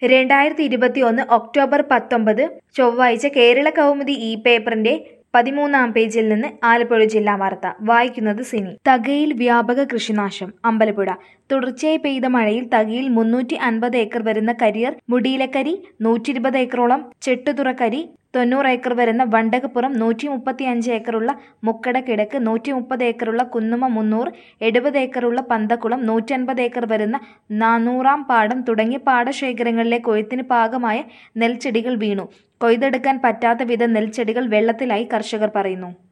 രണ്ടായിരത്തി ഇരുപത്തി ഒന്ന് ഒക്ടോബർ പത്തൊമ്പത് ചൊവ്വാഴ്ച കേരള കൗമുദി ഇ പേപ്പറിന്റെ പതിമൂന്നാം പേജിൽ നിന്ന് ആലപ്പുഴ ജില്ലാ വാർത്ത വായിക്കുന്നത് സിനി തകയിൽ വ്യാപക കൃഷിനാശം അമ്പലപ്പുഴ തുടർച്ചയായി പെയ്ത മഴയിൽ തകയിൽ മുന്നൂറ്റി അൻപത് ഏക്കർ വരുന്ന കരിയർ മുടിയിലക്കരി നൂറ്റി ഇരുപത് ഏക്കറോളം ചെട്ടുതുറക്കരി തൊണ്ണൂറ് ഏക്കർ വരുന്ന വണ്ടകപ്പുറം നൂറ്റി മുപ്പത്തി അഞ്ച് ഏക്കറുള്ള മുക്കട കിഴക്ക് നൂറ്റി മുപ്പത് ഏക്കറുള്ള കുന്നുമ മുന്നൂറ് എഴുപത് ഏക്കറുള്ള പന്തക്കുളം നൂറ്റൻപത് ഏക്കർ വരുന്ന നാനൂറാം പാടം തുടങ്ങിയ പാടശേഖരങ്ങളിലെ കൊയ്ത്തിന് പാകമായ നെൽച്ചെടികൾ വീണു കൊയ്തെടുക്കാൻ പറ്റാത്ത വിധം നെൽച്ചെടികൾ വെള്ളത്തിലായി കർഷകർ പറയുന്നു